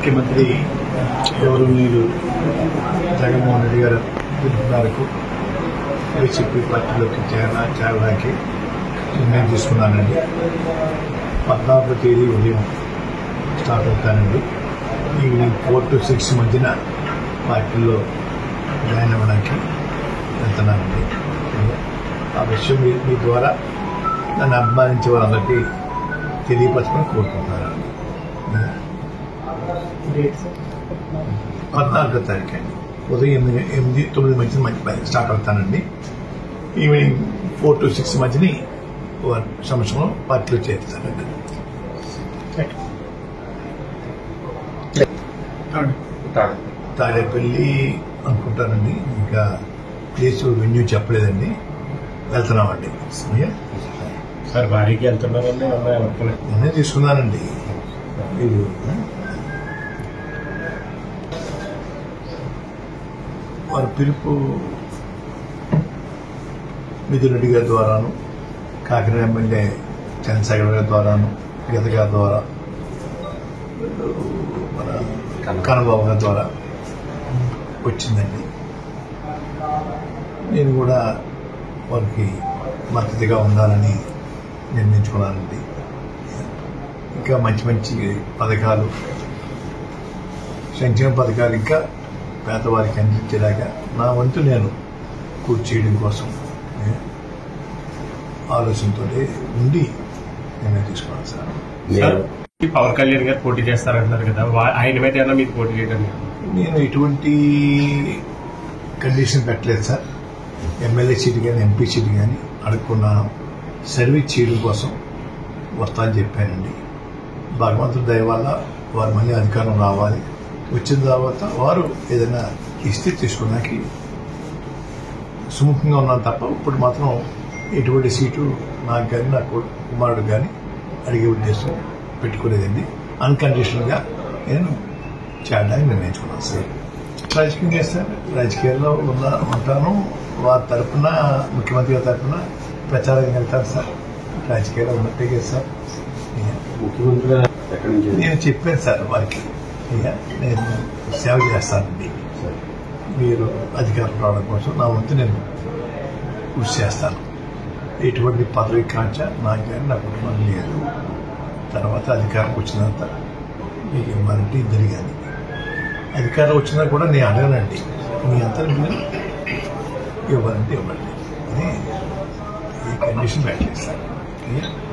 ముఖ్యమంత్రి గౌరవనీయులు జగన్మోహన్ రెడ్డి గారు పిలుపు మేరకు వైసీపీ పార్టీలోకి చేర చేరడానికి నిర్ణయం తీసుకున్నానండి పద్నాలుగో తేదీ ఉదయం స్టార్ట్ అవుతానండి ఈవినింగ్ ఫోర్ టు సిక్స్ మధ్యన పార్టీలో జాయిన్ అవ్వడానికి వెళ్తున్నానండి ఆ విషయం మీ మీ ద్వారా నన్ను అభిమానించే వాళ్ళందరికీ తెలియపరచమని కోరుకుంటున్నాను పద్నాలుగో తారీఖు అండి ఉదయం ఎనిమిది ఎనిమిది తొమ్మిది మధ్య మధ్య స్టార్ట్ అవుతానండి ఈవినింగ్ ఫోర్ టు సిక్స్ మధ్యని వారి సంవత్సరంలో పార్టీలో చేరుతానండి తాడేపల్లి అనుకుంటానండి ఇంకా ప్లేస్ వెన్యూ చెప్పలేదండి వెళ్తున్నామండి సమయం సార్ భారీకి వెళ్తున్నారండి అమ్మాయి అనుకోలేదు నేనే తీసుకున్నానండి మీరు వారి పిలుపు మిథున్ రెడ్డి గారి ద్వారాను కాకినాడ ఎమ్మెల్యే చంద్రశేఖర్ గారి ద్వారాను గీత గారి ద్వారా మన కన్నబాబు గారి ద్వారా వచ్చిందండి నేను కూడా వారికి మద్దతుగా ఉండాలని నిర్ణయించుకున్నానండి ఇంకా మంచి మంచి పథకాలు సంక్షేమ పథకాలు ఇంకా పేదవారికి అందించేలాగా నా వంతు నేను కృషి చేయడం కోసం ఏ, ఆలోచనతో ఉండి నిర్ణయం తీసుకున్నాను సార్ సార్ పవన్ కళ్యాణ్ గారు పోటీ చేస్తారంటున్నారు కదా వా- ఆయన మీద ఏమన్నా మీరు పోటీ చేయడం నేను ఎటువంటి కండిషన్ పెట్టలేదు సార్ ఎమ్మెల్యే సీట్ కానీ ఎంపీ సీట్ కానీ అడుక్కున్నాను సర్వీస్ చేయడం కోసం వస్తా అని చెప్పానండి భగవంతుడి దయ వల్ల వారు మళ్ళీ అధికారం రావాలి వచ్చిన తర్వాత వారు ఏదైనా ఇస్తే తీసుకోవడానికి సుముఖంగా ఉన్నాను తప్ప ఇప్పుడు మాత్రం ఎటువంటి సీటు నాకు కానీ నా కొడు- కుమారుడు కానీ అడిగే ఉద్దేశం పెట్టుకోలేదండి అన్కండిషనల్గా నేను చేయడానికి నిర్ణయించుకున్నాను సార్ రాజకీయం చేస్తాను రాజకీయాల్లో ఉన్న ఉంటాను వారి తరఫున ముఖ్యమంత్రి గారి తరఫున ప్రచారం వెళ్తాను సార్ రాజకీయాల్లో ఉన్నట్టే కదా సార్ ముఖ్యమంత్రిగా ఎక్కడి నుంచి నేను చెప్పాను సార్ వారికి ఇక నేను సేవ చేస్తానండి మీరు అధికారం రావడం కోసం నా వంతు నేను కృషి చేస్తాను ఎటువంటి పదవి కాంచ నాకు కానీ నా కుటుంబం లేదు తర్వాత అధికారం వచ్చినంత మీకు ఇవ్వాలంటే ఇద్దరు కానీ అధికారం వచ్చినా కూడా నేను అడగనండి మీ అంతా మీరు ఇవ్వాలంటే ఇవ్వండి అని ఈ కండిషన్ పెట్టలేదు సార్